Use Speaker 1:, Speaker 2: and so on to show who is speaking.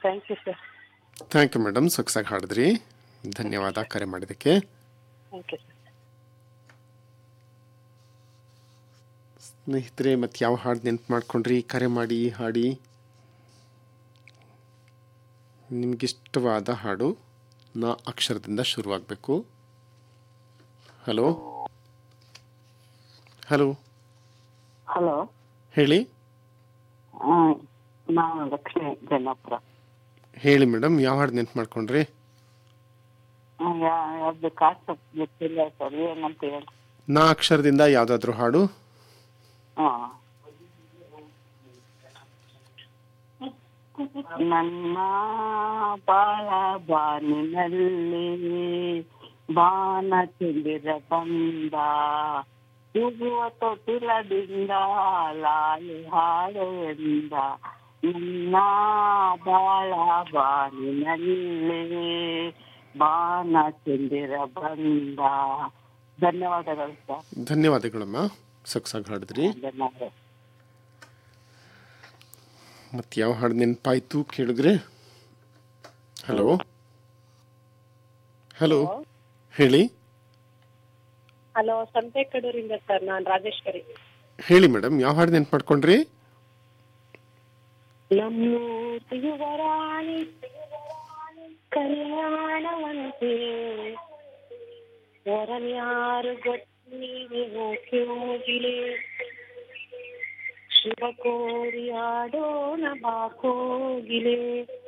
Speaker 1: thank you sir
Speaker 2: thank you madam ಸೊಗಸಾಗಿ ಹಾಡಿದ್ರಿ ಧನ್ಯವಾದ ಕರೆ ಮಾಡಿದ್ದಕ್ಕೆ
Speaker 1: ಥ್ಯಾಂಕ್ ಯು ಸರ್
Speaker 2: ಸ್ನೇಹಿತರೆ ಮತ್ತೆ ಯಾವ ಹಾಡು ನೆನ್ಪು ಮಾಡ್ಕೊಂಡ್ರಿ ಕರೆ ಮಾಡಿ ಹಾಡಿ ನಿಮಗಿಷ್ಟವಾದ ಹಾಡು ನಾ ಅಕ್ಷರದಿಂದ ಶುರುವಾಗಬೇಕು ಹಲೋ ಹಲೋ
Speaker 1: ಹಲೋ
Speaker 2: ಹೇಳಿ
Speaker 1: ನಾನು ಲಕ್ಷ್ಮಿ ಜನ್ನಾಪುರ
Speaker 2: ಹೇಳಿ ಮೇಡಮ್ ಯಾವ ಹಾಡು ನೆನ್ಪು ಮಾಡ್ಕೊಂಡ್ರಿ
Speaker 1: ಯಾವ್ದು ಕಾಸ್ಟ್ ಗೊತ್ತಿಲ್ಲ ಸರ್ ಏನಂತ ಹೇಳಿ
Speaker 2: ನಾ ಅಕ್ಷರದಿಂದ ಯಾವುದಾದ್ರೂ ಹಾಡು
Speaker 1: ಹಾ ನನ್ನ ಬಾಳ ಬಾನಿನಲ್ಲಿ ಬಾನ ಚಂದಿರ ಬಂದ ತೂಗುವ ತೊಟ್ಟಿಲದಿಂದ ಲಾಲಿ ಹಾಡೆಂದ ನನ್ನ ಬಾಳ ಬಾನಿನಲ್ಲಿ ಬಾನ ಚಂದಿರ ಬಂದ ಧನ್ಯವಾದಗಳು ಸರ್
Speaker 2: ಧನ್ಯವಾದಗಳಮ್ಮ ಸೊಗಸಾಗಿ ಹಾಡಿದ್ರಿ
Speaker 1: ಧನ್ಯವಾದ
Speaker 2: ಮತ್ತೆ ಯಾವ ಹಾಡು ನೆನಪಾಯ್ತು ಕೇಳಿದ್ರೆ ಹಲೋ ಹಲೋ ಹೇಳಿ
Speaker 3: ಹಲೋ ಸಂತೆ ಕಡೂರಿಂದ ಸರ್ ನಾನು ರಾಜೇಶ್ವರಿ
Speaker 2: ಹೇಳಿ ಮೇಡಮ್ ಯಾವ ಹಾಡು ನೆನ್ಪು ಮಾಡ್ಕೊಂಡ್ರಿ
Speaker 3: ನಮ್ಮೂರ್ತಿ ಯುವರಾಣಿ ಕಲ್ಯಾಣವಂತೆ ವರನ್ಯಾರು ಗೊತ್ತೀವಿ ಹೋಗಿಲೆ ಶಿವ ಕೋರಿ ಆಡೋಣ ಬಾ ಕೋಗಿಲೆ